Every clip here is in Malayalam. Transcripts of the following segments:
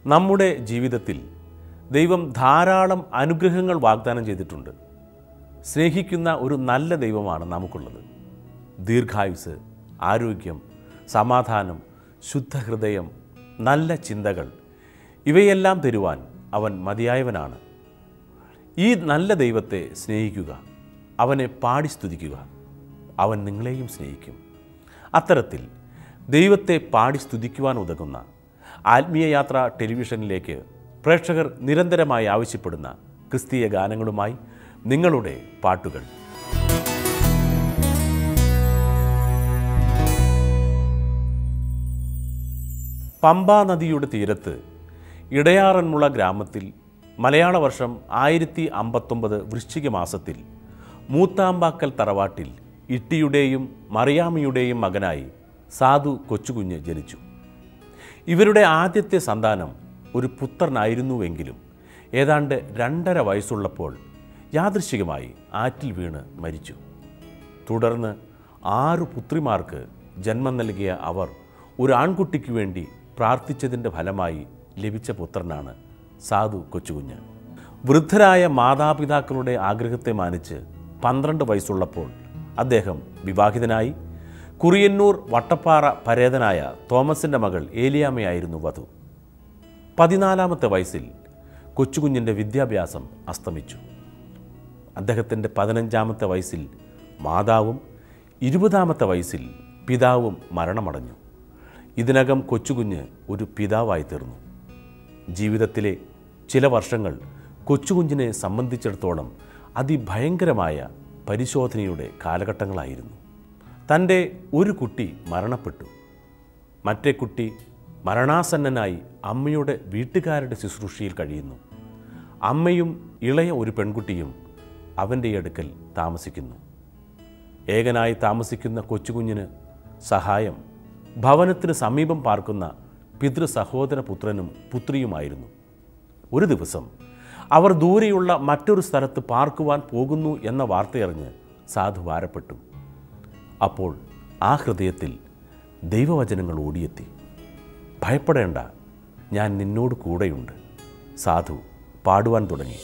നമ്മുടെ ജീവിതത്തിൽ ദൈവം ധാരാളം അനുഗ്രഹങ്ങൾ വാഗ്ദാനം ചെയ്തിട്ടുണ്ട് സ്നേഹിക്കുന്ന ഒരു നല്ല ദൈവമാണ് നമുക്കുള്ളത് ദീർഘായുസ് ആരോഗ്യം സമാധാനം ശുദ്ധഹൃദയം നല്ല ചിന്തകൾ ഇവയെല്ലാം തരുവാൻ അവൻ മതിയായവനാണ് ഈ നല്ല ദൈവത്തെ സ്നേഹിക്കുക അവനെ പാടി സ്തുതിക്കുക അവൻ നിങ്ങളെയും സ്നേഹിക്കും അത്തരത്തിൽ ദൈവത്തെ പാടി സ്തുതിക്കുവാൻ ഉതകുന്ന ആത്മീയ യാത്ര ടെലിവിഷനിലേക്ക് പ്രേക്ഷകർ നിരന്തരമായി ആവശ്യപ്പെടുന്ന ക്രിസ്തീയ ഗാനങ്ങളുമായി നിങ്ങളുടെ പാട്ടുകൾ പമ്പാ നദിയുടെ തീരത്ത് ഇടയാറന്മുള ഗ്രാമത്തിൽ മലയാള വർഷം ആയിരത്തി അമ്പത്തൊമ്പത് വൃശ്ചിക മാസത്തിൽ മൂത്താമ്പാക്കൽ തറവാട്ടിൽ ഇട്ടിയുടെയും മറിയാമിയുടെയും മകനായി സാധു കൊച്ചുകുഞ്ഞ് ജനിച്ചു ഇവരുടെ ആദ്യത്തെ സന്താനം ഒരു പുത്രനായിരുന്നുവെങ്കിലും ഏതാണ്ട് രണ്ടര വയസ്സുള്ളപ്പോൾ യാദൃശികമായി ആറ്റിൽ വീണ് മരിച്ചു തുടർന്ന് ആറു പുത്രിമാർക്ക് ജന്മം നൽകിയ അവർ ഒരു ആൺകുട്ടിക്ക് വേണ്ടി പ്രാർത്ഥിച്ചതിൻ്റെ ഫലമായി ലഭിച്ച പുത്രനാണ് സാധു കൊച്ചുകുഞ്ഞ് വൃദ്ധരായ മാതാപിതാക്കളുടെ ആഗ്രഹത്തെ മാനിച്ച് പന്ത്രണ്ട് വയസ്സുള്ളപ്പോൾ അദ്ദേഹം വിവാഹിതനായി കുറിയന്നൂർ വട്ടപ്പാറ പരേതനായ തോമസിൻ്റെ മകൾ ഏലിയാമ്മയായിരുന്നു വധു പതിനാലാമത്തെ വയസ്സിൽ കൊച്ചുകുഞ്ഞിൻ്റെ വിദ്യാഭ്യാസം അസ്തമിച്ചു അദ്ദേഹത്തിൻ്റെ പതിനഞ്ചാമത്തെ വയസ്സിൽ മാതാവും ഇരുപതാമത്തെ വയസ്സിൽ പിതാവും മരണമടഞ്ഞു ഇതിനകം കൊച്ചുകുഞ്ഞ് ഒരു പിതാവായി തീർന്നു ജീവിതത്തിലെ ചില വർഷങ്ങൾ കൊച്ചുകുഞ്ഞിനെ സംബന്ധിച്ചിടത്തോളം അതിഭയങ്കരമായ പരിശോധനയുടെ കാലഘട്ടങ്ങളായിരുന്നു തൻ്റെ ഒരു കുട്ടി മരണപ്പെട്ടു മറ്റേ കുട്ടി മരണാസന്നനായി അമ്മയുടെ വീട്ടുകാരുടെ ശുശ്രൂഷയിൽ കഴിയുന്നു അമ്മയും ഇളയ ഒരു പെൺകുട്ടിയും അവൻ്റെ അടുക്കൽ താമസിക്കുന്നു ഏകനായി താമസിക്കുന്ന കൊച്ചുകുഞ്ഞിന് സഹായം ഭവനത്തിന് സമീപം പാർക്കുന്ന പിതൃ സഹോദര പുത്രനും പുത്രിയുമായിരുന്നു ഒരു ദിവസം അവർ ദൂരെയുള്ള മറ്റൊരു സ്ഥലത്ത് പാർക്കുവാൻ പോകുന്നു എന്ന വാർത്തയറിഞ്ഞ് സാധു ഭാരപ്പെട്ടു അപ്പോൾ ആ ഹൃദയത്തിൽ ദൈവവചനങ്ങൾ ഓടിയെത്തി ഭയപ്പെടേണ്ട ഞാൻ നിന്നോട് കൂടെയുണ്ട് സാധു പാടുവാൻ തുടങ്ങി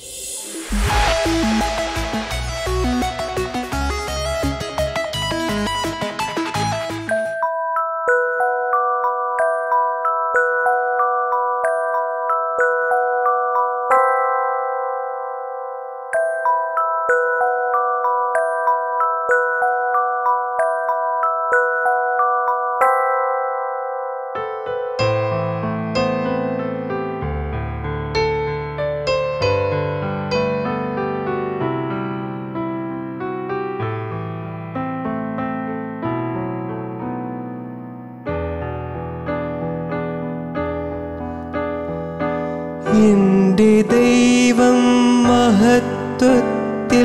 എന്റെ ദൈവം മഹത്വത്തിൽ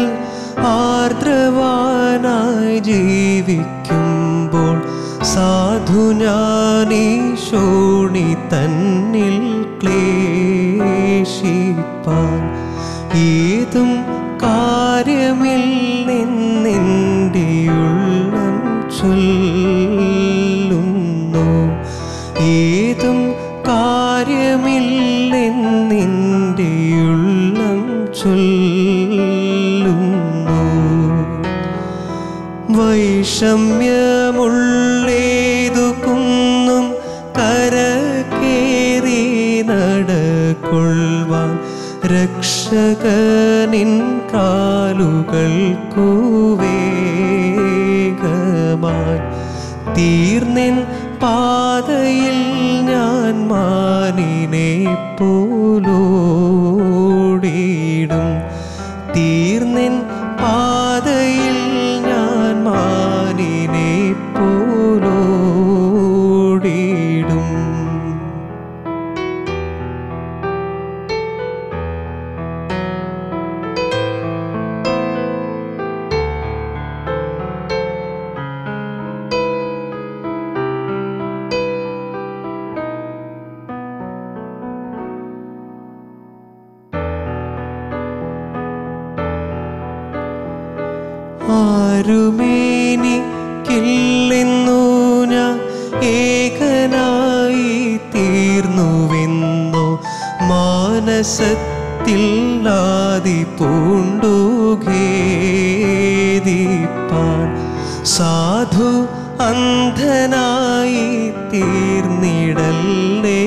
ആർദ്രവാനായി ജീവിക്കുമ്പോൾ സാധു ഞാനീ ശോണി തന്നിൽ ക്ലേശിപ്പാൻ ഏതും കാര്യമില്ലെന്നെൻ്റെ ഉള്ളം ചൊല്ലുന്നു ഏതും കാര്യമില്ലെന്നെൻ്റെ ഉള്ളം ചൊല്ലുന്നു വൈഷമ്യമുള്ളേതു കുന്നും കരകേറി നടക്കൊള്ളുവാൻ രക്ഷകനിൻ കാലുകൾക്കു വേഗമായി തീർന്നിൻ പാതയിൽ ഞാൻ മാനിനെ പോലോടിയിടും തീർന്നിൻ പാതയിൽ ഞാൻ മാനിനെ പോലോടിയിടും ആരുമേനിക്കില്ലെന്നു ഞാൻ ഏകനായി തീർന്നുവെന്നോ മനസത്തിൽ ആദി പൂണ്ടുഖേദിപ്പാൻ സാധു അന്ധനായി തീർന്നിടല്ലേ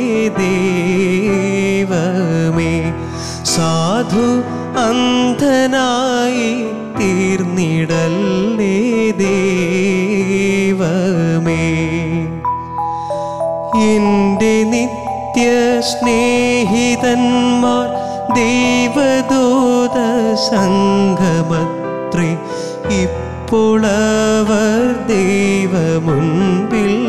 ദൈവമേ സാധു അന്ധനായി തീർന്നിടല്ലേ ദൈവമേ എൻ്റെ നിത്യ സ്നേഹിതന്മാർ ദൈവദൂത സംഘമത്രേ ഇപ്പോൾ അവർ ദൈവമുൻപിൽ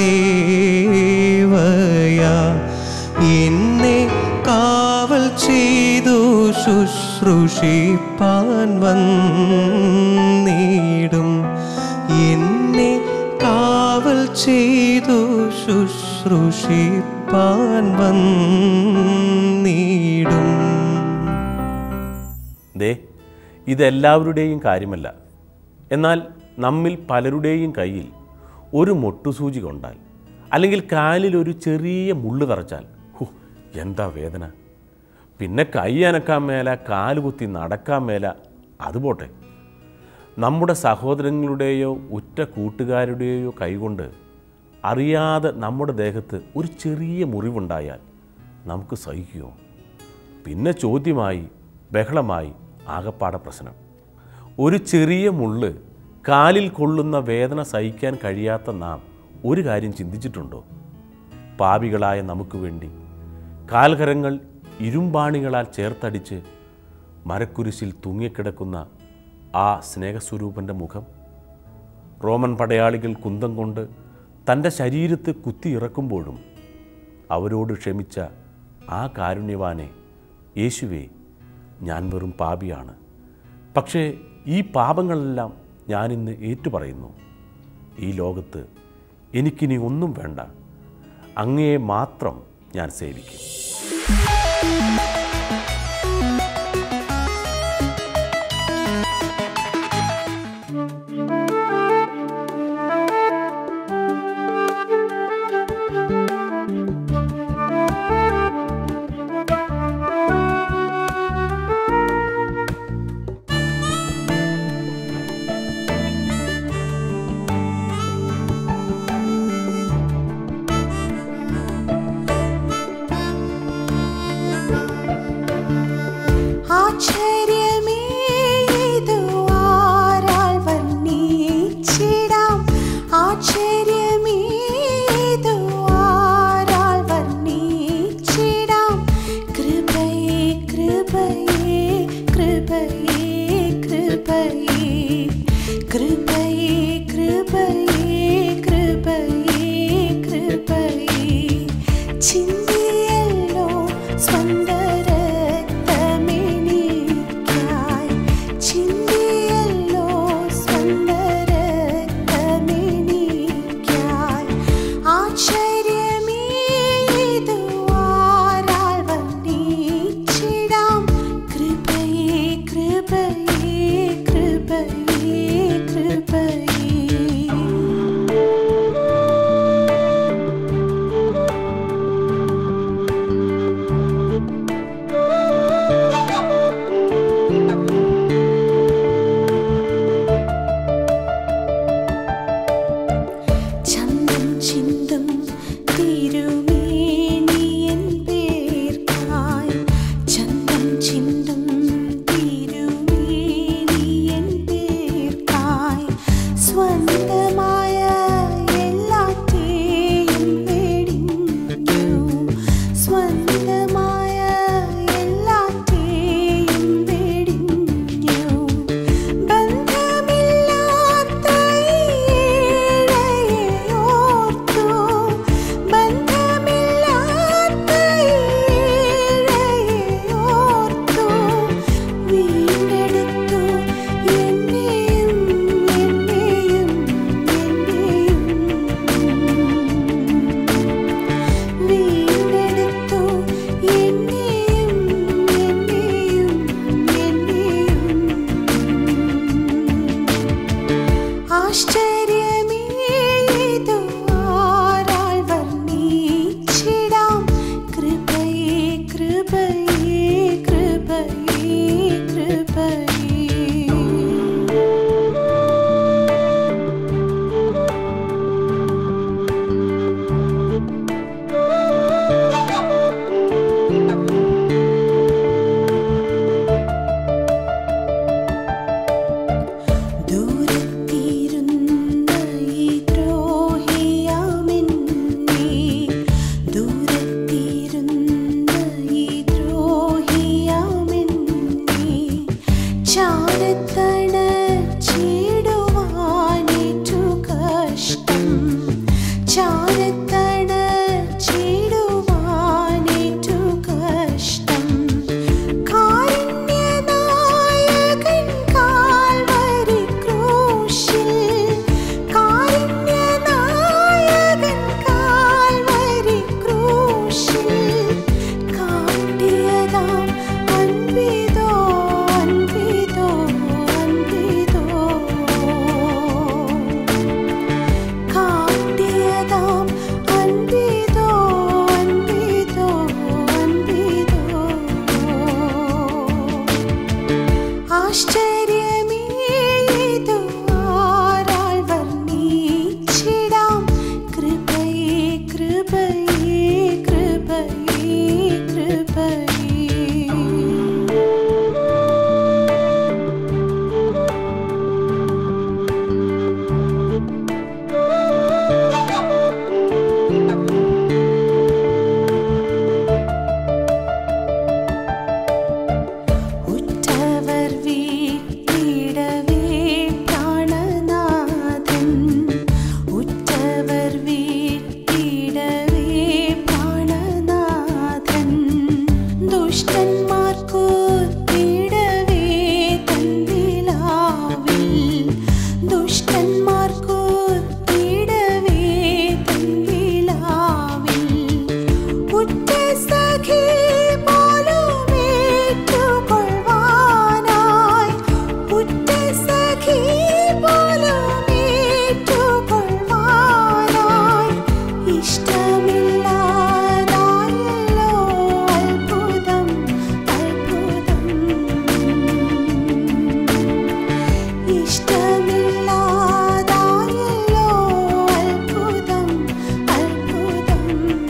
സേവയാ എന്നെ കാവൽ ചെയ്തു ശുശ്രൂഷിപ്പാൻ വന്നിടും എന്നെ കാവൽ ചെയ്തു ശുശ്രൂഷിപ്പാൻ വന്നിടും ദേ ഇതെല്ലാവരുടെയും കാര്യമല്ല എന്നാൽ നമ്മിൽ പലരുടെയും കയ്യിൽ ഒരു മൊട്ടുസൂചി കൊണ്ടാൽ അല്ലെങ്കിൽ കാലിൽ ഒരു ചെറിയ മുള്ളു തറച്ചാൽ ഹു എന്താ വേദന പിന്നെ കൈ അനക്കാൻ മേല കാല് കുത്തി നടക്കാൻ മേല അതുപോട്ടെ നമ്മുടെ സഹോദരങ്ങളുടെയോ ഉറ്റ കൂട്ടുകാരുടെയോ കൈകൊണ്ട് അറിയാതെ നമ്മുടെ ദേഹത്ത് ഒരു ചെറിയ മുറിവുണ്ടായാൽ നമുക്ക് സഹിക്കുമോ പിന്നെ ചോദ്യമായി ബഹളമായി ആകപ്പാടെ പ്രശ്നം ഒരു ചെറിയ മുള്ള് കാലിൽ കൊള്ളുന്ന വേദന സഹിക്കാൻ കഴിയാത്ത നാം ഒരു കാര്യം ചിന്തിച്ചിട്ടുണ്ടോ പാപികളായ നമുക്ക് വേണ്ടി കാൽകരങ്ങൾ ഇരുമ്പാണികളാൽ ചേർത്തടിച്ച് മരക്കുരിശിൽ തൂങ്ങിക്കിടക്കുന്ന ആ സ്നേഹസ്വരൂപൻ്റെ മുഖം റോമൻ പടയാളികൾ കുന്തം കൊണ്ട് തൻ്റെ ശരീരത്ത് കുത്തിയിറക്കുമ്പോഴും അവരോട് ക്ഷമിച്ച ആ കാരുണ്യവാനെ യേശുവേ ഞാൻ വെറും പാപിയാണ് പക്ഷേ ഈ പാപങ്ങളെല്ലാം ഞാനിന്ന് ഏറ്റുപറയുന്നു ഈ ലോകത്ത് എനിക്കിനി ഒന്നും വേണ്ട അങ്ങയെ മാത്രം ഞാൻ സേവിക്കും ആശ്ചര്യമേ ഇതു ആരാൽ വർണ്ണിച്ചിടാം ആശ്ചര്യമേ ഇതു ആരാൽ വർണ്ണിച്ചിടാം കൃപയേ കൃപയേ കൃപയേ കൃപയേ കൃപയേ കൃപയേ കൃപയേ കൃപയേ ചിന്തിയല്ലോ സ്വന്ത രക്തമെനിക്കായി ആശ്ചര്യമേ ഇതു ആരാൽ വർണ്ണിച്ചിടാം കൃപയേ കൃപയേ കൃപയേ കൃപയേ ഉറ്റവർ വീട്ടിടവേ പ്രാണനാഥൻ ഉറ്റവർ വീട്ടിടവേ പ്രാണനാഥൻ ദുഷ്ടന്മാർക്കു തിടവേ തന്തിലാവിൽ ദുഷ്ടന്മാർക്കു തിടവേ തന്തിലാവിൽ ഉറ്റ സഖി പോലുമേറ്റുകൊള്ളുവാനായി ഉറ്റ സഖി പോലുമേറ്റുകൊള്ളുവാനായി ഇഷ്ടമില്ലാതായല്ലോ അത്ഭുതം അത്ഭുതം ഇഷ്ടമില്ലാതായല്ലോ അത്ഭുതം അത്ഭുതം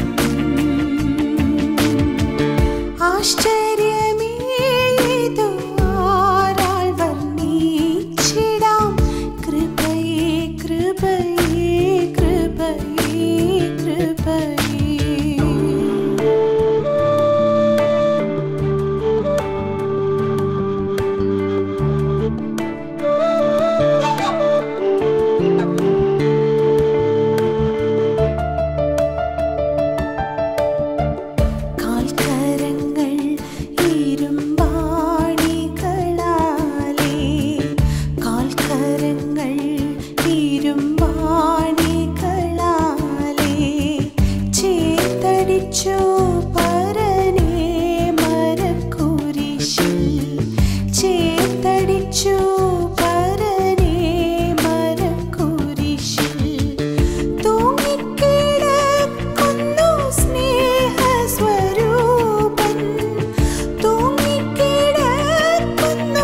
ആശ്ചര്യമേ ഇതു ആരാൽ വർണ്ണിച്ചിടാം കൃപയേ കൃപയേ കൃപയേ കൃപയേ കാൽക്കരങ്ങൾ ഇരുമ്പാണികളാലേ കാൽക്കരങ്ങൾ ഇരുമ്പാണികളാലേ ചേർത്തടിച്ചു പരനേ മരക്കുരിശിൽ ചേർത്തടിച്ചു പരനേ മരക്കുരിശിൽ തൂങ്ങിക്കിടക്കുന്നു സ്നേഹസ്വരൂപൻ തൂങ്ങിക്കിടക്കുന്നു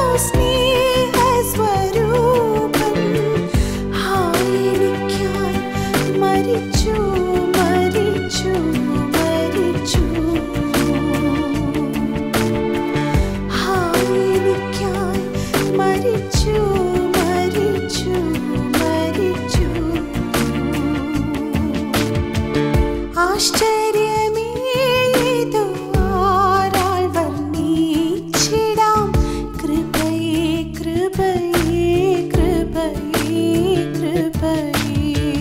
സ്നേഹസ്വരൂപൻ ഹായനിക്കായി മരിച്ചു മരിച്ചു മരിച്ചു ഹായനിക്കായി മരിച്ചു മരിച്ചു മരിച്ചു ആശ്ചര്യമേ ഇതു ആരാൽ വർണ്ണിച്ചിടാം കൃപയേ കൃപയേ കൃപയേ കൃപയേ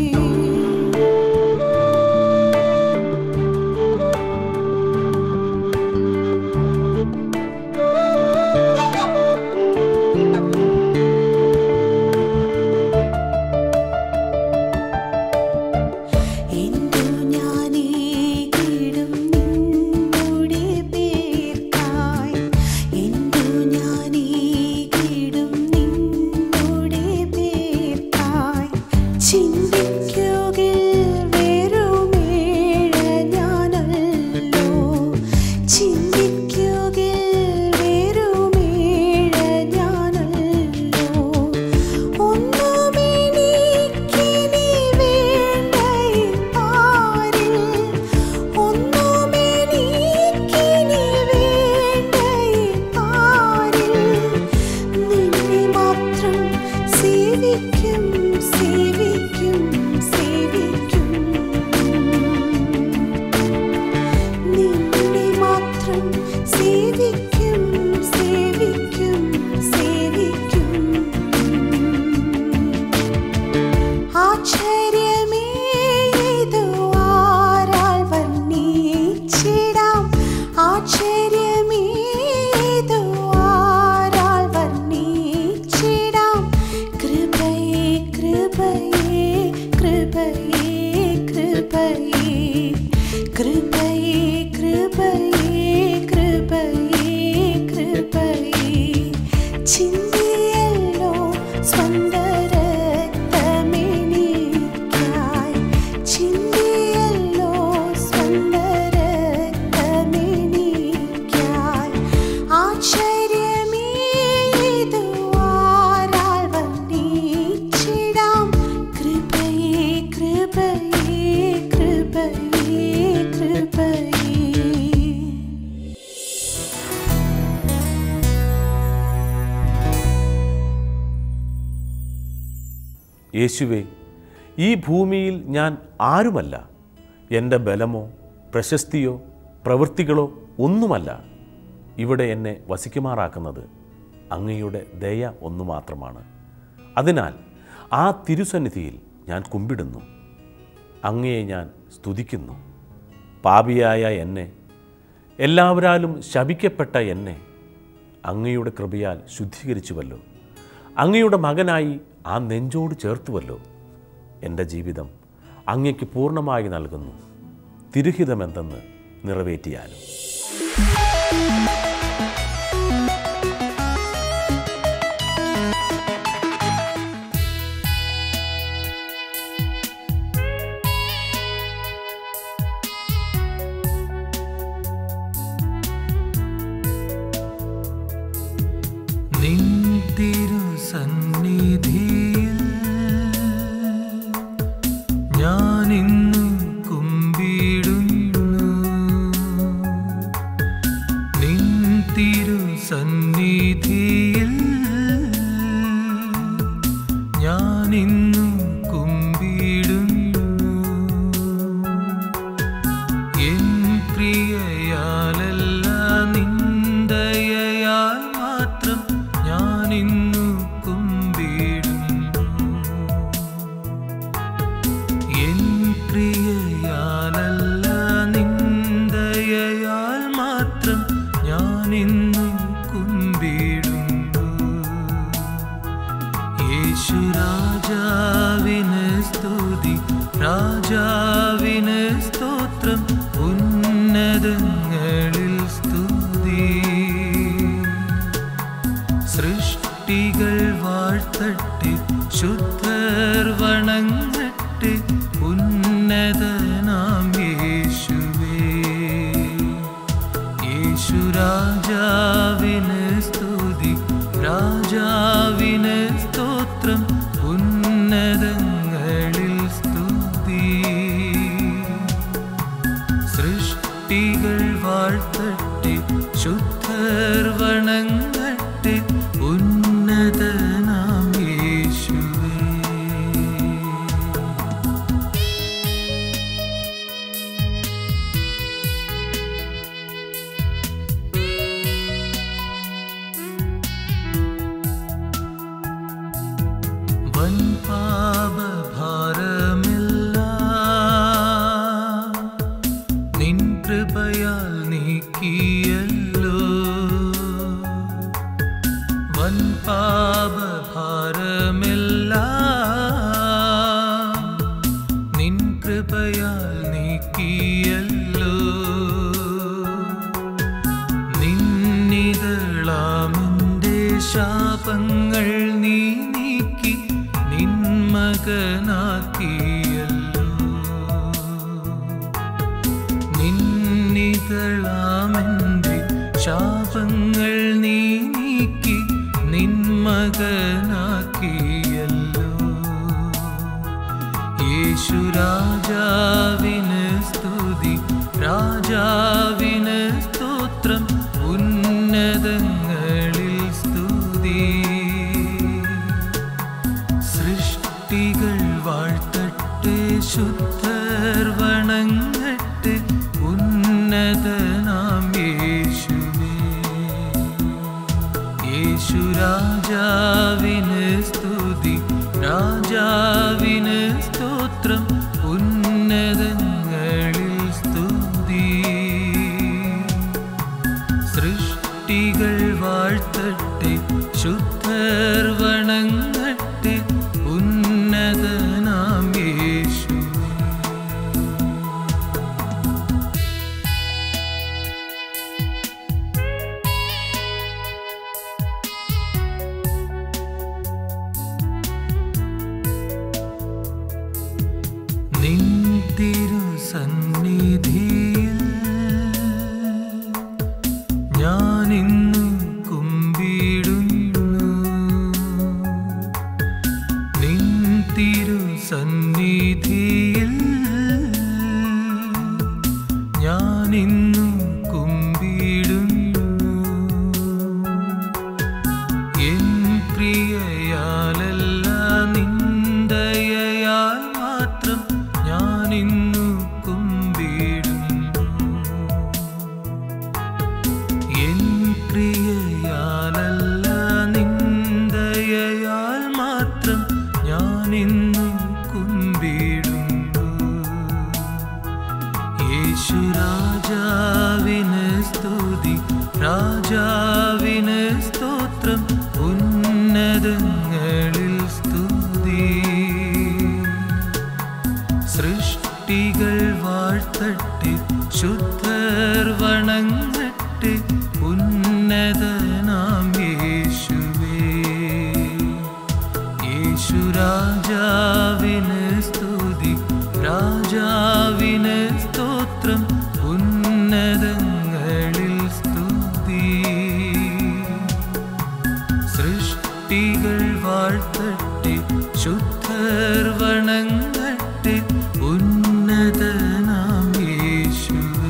എന്തു ഞാനീ കിടും നിന്നുടെ പേർക്കായി എന്തു ഞാനീ കിടും നിന്നുടെ പേർക്കായി ചിന്തിക്കുകിൽ വെറുമേഴ ഞാനല്ലോ ചിന്തിക്കുകിൽ വെറുമേഴ ഞാനല്ലോ ഒന്നുമെനിക്കിനി വേണ്ട ഈ പാരിൽ ഒന്നുമെനിക്കിനി വേണ്ട ഈ പാരിൽ നിന്നെ മാത്രം സേവിക്കും സേവിക്കും സേവിക്കും നിന്നെ മാത്രം സേവിക്കും സേവിക്കും സേവിക്കും ആശ്ചര്യമേ ഇതു ആരാൽ വർണ്ണിച്ചിടാം ആശ്ചര്യമേ ഇതു ആരാൽ വർണ്ണിച്ചിടാം കൃപയേ കൃപയേ കൃപയേ കൃപയേ കൃപയേ കൃപയേ കൃപയേ കൃപയേ ചിന്തിയല്ലോ സ്വന്ത രക്തമെനിക്കായി ചിന്തിയല്ലോ സ്വന്ത രക്തമെനിക്കായി ആശ്ചര്യമേ ഇതു യേശുവേ ഈ ഭൂമിയിൽ ഞാൻ ആരുമല്ല എൻ്റെ ബലമോ പ്രശസ്തിയോ പ്രവൃത്തികളോ ഒന്നുമല്ല ഇവിടെ എന്നെ വസിക്കുമാറാക്കുന്നത് അങ്ങയുടെ ദയ ഒന്നു മാത്രമാണ് അതിനാൽ ആ തിരുസന്നിധിയിൽ ഞാൻ കുമ്പിടുന്നു അങ്ങയെ ഞാൻ സ്തുതിക്കുന്നു പാപിയായ എന്നെ എല്ലാവരാലും ശപിക്കപ്പെട്ട എന്നെ അങ്ങയുടെ കൃപയാൽ ശുദ്ധീകരിച്ചുവല്ലോ അങ്ങയുടെ മകനായി ആ നെഞ്ചോട് ചേർത്തുവല്ലോ എൻ്റെ ജീവിതം അങ്ങയ്ക്ക് പൂർണ്ണമായി നൽകുന്നു തിരുഹിതമെന്തെന്ന് നിറവേറ്റിയാലും നിൻ തിരുസന്നിധിയിൽ ഞാനിന്നു കുമ്പിടുന്നു നിൻ തിരുസന്നിധിയിൽ ഞാനിന്നു കുമ്പിടുന്നു എൻ പ്രിയയാലല്ല നിന്ദയയാൽ മാത്രം ഞാനിന്നു കുമ്പിടുന്നു എൻ പ്രിയയാലല്ല നിന്ദയയാൽ മാത്രം ഞാനിന്നു കുമ്പിടുന്നു യേശു രാജാവിന് സ്തുതി രാജാവിന് സ്തോത്രം ഉന്നതങ്ങളിൽ സ്തുതി സൃഷ്ടികൾ വാഴ്ത്തട്ടെ ശുദ്ധർ വണങ്ങട്ടെ ഉന്നതനാം യേശുവേ യേശു രാജാവിന് സ്തുതി രാജാവിന് സ്തോത്രം ഉന്നതങ്ങളിൽ സ്തുതി സൃഷ്ടികൾ വാഴ്ത്തട്ടെ ശുദ്ധർ വണങ്ങട്ടെ ഉന്നതനാം യേശുവേ വൻ പാപഭാരമില്ല നിൻ കൃപയാൽ നീക്കിയല്ലോ വൻ പാപഭാരമില്ല നിൻ കൃപയാൽ നീക്കിയല്ലോ നിന്നിതളാമിൻ്റെ ശാപങ്ങൾ നീ നീക്കി നിൻ മകനാക്കിയല്ലോ നിന്നിതളാമിൻ്റെ ശാപങ്ങൾ നീ നീക്കി നിൻ മകനാക്കിയല്ലോ യേശു രാജാവിന് സ്തുതി രാജാവിന് സ്തോത്രം ഉന്നതങ്ങളിൽ സ്തുതി സൃഷ്ടികൾ വാഴ്ത്തട്ടെ ശുദ്ധർ വണങ്ങട്ടെ ഉന്നതനാം യേശുവേ യേശു രാജാവിന് സ്തുതി രാജാവിന് സ്തോത്രം ഉന്നതങ്ങളിൽ സ്തുതി സൃഷ്ടികൾ വാഴ്ത്തട്ടെ ശുദ്ധർ വണങ്ങട്ടെ ഉന്നതനാം യേശുവേ ക്രിയയാലല്ല നിന്ദയാൽ മാത്രം ഞാൻ ഇന്നു കുമ്പിടുന്നു യേശു രാജാവിന് സ്തുതി രാജാവിന് സ്തോത്രം ഉന്നതങ്ങളിൽ സ്തുതി സൃഷ്ടികൾ വാഴ്ത്തട്ടെ ശുദ്ധർ വണങ്ങട്ടെ ഉന്നതനാം യേശുവേ യേശു രാജാവിന് സ്തുതി രാജാവിന് സ്തോത്രം ഉന്നതങ്ങളിൽ സ്തുതി സൃഷ്ടികൾ വാഴ്ത്തട്ടെ ശുദ്ധർ വണങ്ങട്ടെ ഉന്നതനാം യേശുവേ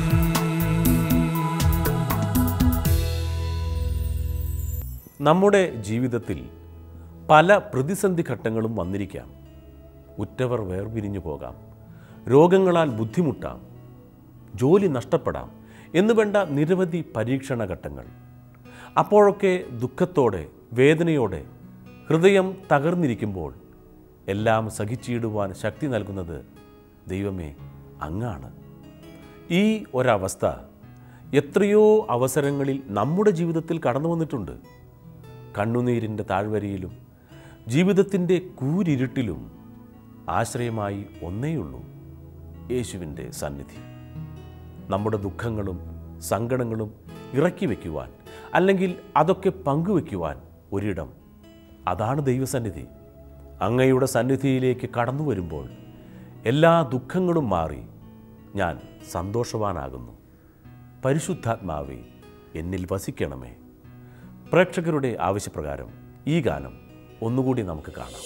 നമ്മുടെ ജീവിതത്തിൽ പല പ്രതിസന്ധി ഘട്ടങ്ങളും വന്നിരിക്കാം ഉറ്റവർ വേർപിരിഞ്ഞു പോകാം രോഗങ്ങളാൽ ബുദ്ധിമുട്ടാം ജോലി നഷ്ടപ്പെടാം എന്ന് വേണ്ട നിരവധി പരീക്ഷണ ഘട്ടങ്ങൾ അപ്പോഴൊക്കെ ദുഃഖത്തോടെ വേദനയോടെ ഹൃദയം തകർന്നിരിക്കുമ്പോൾ എല്ലാം സഹിച്ചിടുവാൻ ശക്തി നൽകുന്നത് ദൈവമേ അങ്ങാണ് ഈ ഒരവസ്ഥ എത്രയോ അവസരങ്ങളിൽ നമ്മുടെ ജീവിതത്തിൽ കടന്നു വന്നിട്ടുണ്ട് കണ്ണുനീരിൻ്റെ താഴ്വരയിലും ജീവിതത്തിൻ്റെ കൂരിരുട്ടിലും ആശ്രയമായി ഒന്നേയുള്ളൂ യേശുവിൻ്റെ സന്നിധി നമ്മുടെ ദുഃഖങ്ങളും സങ്കടങ്ങളും ഇറക്കി വയ്ക്കുവാൻ അല്ലെങ്കിൽ അതൊക്കെ പങ്കുവയ്ക്കുവാൻ ഒരിടം അതാണ് ദൈവസന്നിധി അങ്ങയുടെ സന്നിധിയിലേക്ക് കടന്നു വരുമ്പോൾ എല്ലാ ദുഃഖങ്ങളും മാറി ഞാൻ സന്തോഷവാനാകുന്നു പരിശുദ്ധാത്മാവേ എന്നിൽ വസിക്കണമേ പ്രേക്ഷകരുടെ ആവശ്യപ്രകാരം ഈ ഗാനം ഒന്നുകൂടി നമുക്ക് കാണാം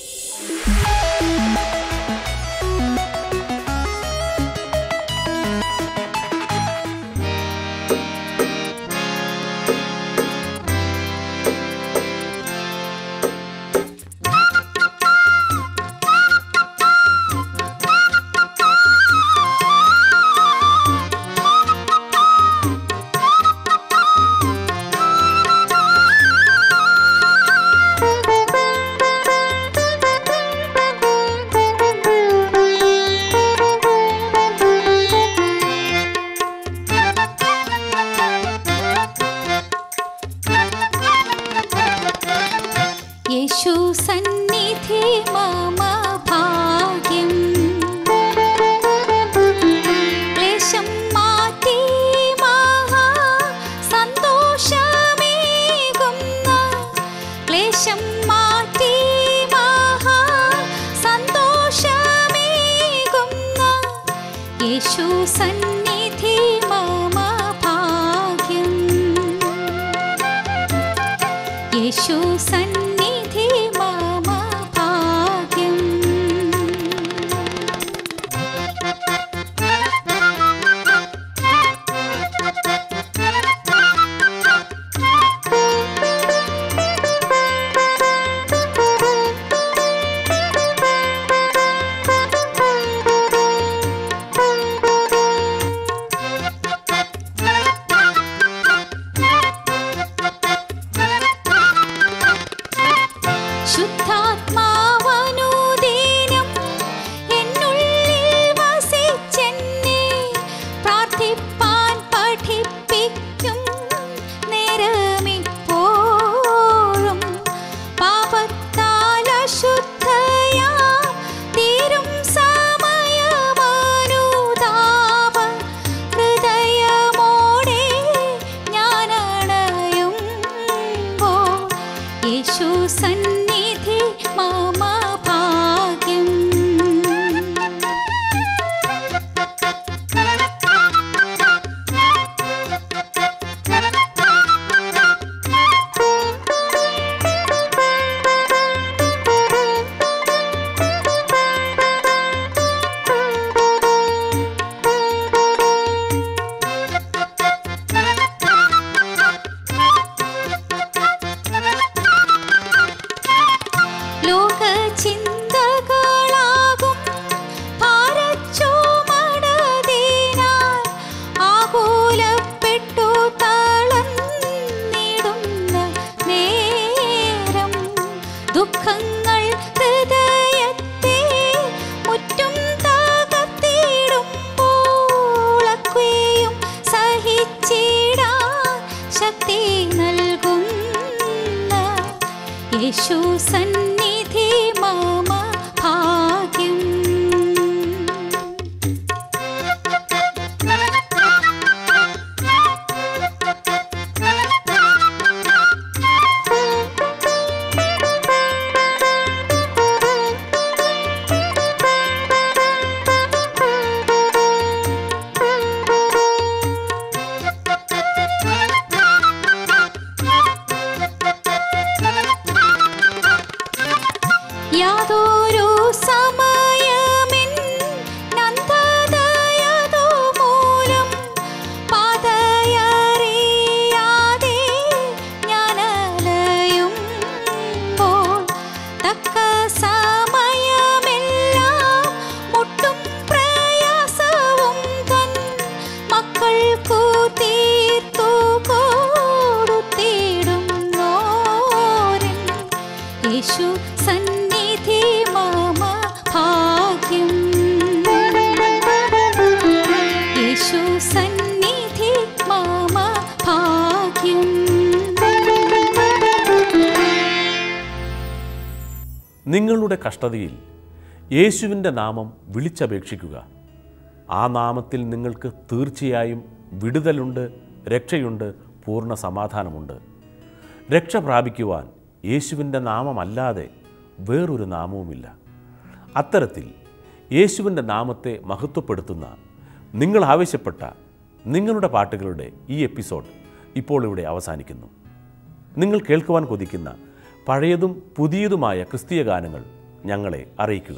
യേശു സന്നിധി മമ ഭാഗ്യം ക്ലേശം മാറ്റി മഹാ സന്തോഷമേകുന്ന ക്ലേശം മാറ്റി മഹാ സന്തോഷമേകുന്ന യേശു സന്നിധി മമ ഭാഗ്യം യേശു സന്നിധി മമ ഭാഗ്യം യേശു സന്നിധി മമ ഭാഗ്യം യാതൊരു സമയമിൻ നന്ദതയതു മൂലം പാതയറിയാതെ ഞാനലയുമ്പോൾ തക്ക സമയമെല്ലാം മുട്ടും പ്രയാസവും തൻ മക്കൾക്കു തീർത്തു കൊടുത്തിടുന്നോരൻ യേശു സന്നിധി മമ ഭാഗ്യം യേശു സന്നിധി മമ ഭാഗ്യം നിങ്ങളുടെ കഷ്ടതയിൽ യേശുവിൻ്റെ നാമം വിളിച്ചപേക്ഷിക്കുക ആ നാമത്തിൽ നിങ്ങൾക്ക് തീർച്ചയായും വിടുതലുണ്ട് രക്ഷയുണ്ട് പൂർണ്ണ സമാധാനമുണ്ട് രക്ഷ പ്രാപിക്കുവാൻ യേശുവിൻ്റെ നാമമല്ലാതെ വേറൊരു നാമവുമില്ല അത്തരത്തിൽ യേശുവിൻ്റെ നാമത്തെ മഹത്വപ്പെടുത്തുന്ന നിങ്ങൾ ആവശ്യപ്പെട്ട നിങ്ങളുടെ പാട്ടുകളുടെ ഈ എപ്പിസോഡ് ഇപ്പോൾ ഇവിടെ അവസാനിക്കുന്നു നിങ്ങൾ കേൾക്കുവാൻ കൊതിക്കുന്ന പഴയതും പുതിയതുമായ ക്രിസ്തീയ ഗാനങ്ങൾ ഞങ്ങളെ അറിയിക്കുക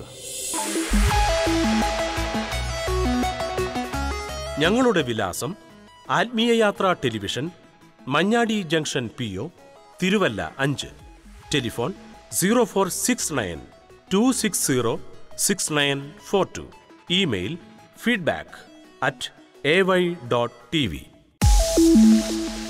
ഞങ്ങളുടെ വിലാസം ആത്മീയ യാത്രാ television Manjadi junction P O Thiruvalla അഞ്ച് telephone zero four six nine two six zero six nine four two email feedback at A Y dot T V